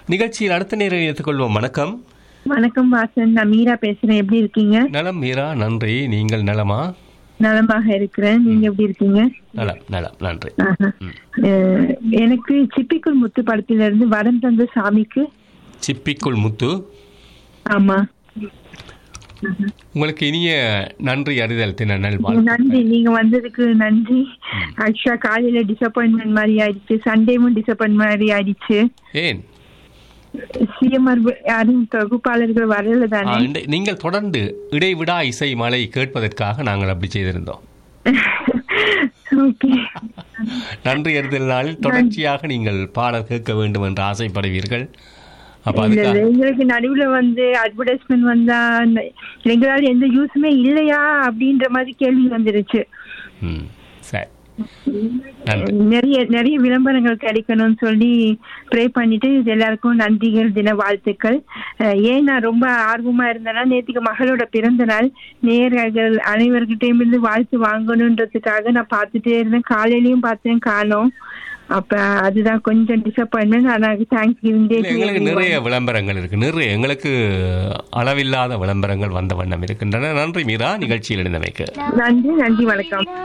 நிகழ்ச்சியில் அடுத்த நேரம் எடுத்துக்கொள்வோம் வணக்கம் வணக்கம் வாசன் நான் மீரா பேசுறேன் எப்படி இருக்கீங்க நலம் மீரா நன்றி நீங்கள் நலமா நலமாக இருக்கிறேன் நீங்க எப்படி இருக்கீங்க நலம் நலம் நன்றி ஆஹா. அஹ், எனக்கு சிப்பிக்குள் முத்து படத்தில இருந்து வரம் தந்த சாமிக்கு சிப்பிக்குள் முத்து ஆமா உங்களுக்கு இனிய நன்றி அறிதல் தின நல் நன்றி நீங்க வந்ததுக்கு நன்றி ஆக்சுவலா காலையில டிசப்பாயின்மெண்ட் மாதிரி ஆயிடுச்சு சண்டேவும் டிசப்பாயின்ட் மாதிரி ஆயிடுச்சு ஏன் சிஎம்ஆர் யாரும் தொகுப்பாளர்கள் வரல ஆ, தானே இந்த- நீங்கள் தொடர்ந்து இடைவிடா இசை மலை கேட்பதற்காக நாங்கள் அப்படி செய்திருந்தோம் ஓகே நன்றி அறிதல் நாளில் தொடர்ச்சியாக நீங்கள் பாடல் கேட்க வேண்டும் என்று ஆசைப்படுவீர்கள் அப்ப இல்ல அதுக்காக இல்ல எங்களுக்கு நடுவுல வந்து அட்வர்டைஸ்மெண்ட் வந்தா ந- எங்களால எந்த யூஸுமே இல்லையா அப்படின்ற மாதிரி கேள்வி வந்துருச்சு ம் சரி நன்றி நிறைய நிறைய விளம்பரங்கள் கிடைக்கணும்னு சொல்லி ப்ரே பண்ணிட்டு இது எல்லாருக்கும் நன்றிகள் தின வாழ்த்துக்கள் அஹ் ஏன் நான் ரொம்ப ஆர்வமா இருந்தேன்னா நேற்றுக்கு மகளோட பிறந்த நாள் நேயர்கள் அனைவர்கிட்டயும் இருந்து வாழ்த்து வாங்கணுன்றதுக்காக நான் பார்த்துட்டே இருந்தேன் காலையிலயும் பார்த்தேன் காணோம் அப்ப அதுதான் கொஞ்சம் டிசப்பாயின்மெண்ட் ஆனா தேங்க்ஸ் கிவிங் டே இல்ல, எங்களுக்கு நிறைய விளம்பரங்கள் இருக்கு நிறைய எங்களுக்கு அளவில்லாத விளம்பரங்கள் வந்த வண்ணம் இருக்கின்றன நன்றி மீரா நிகழ்ச்சியில் இருந்தமைக்கு நன்றி நன்றி வணக்கம்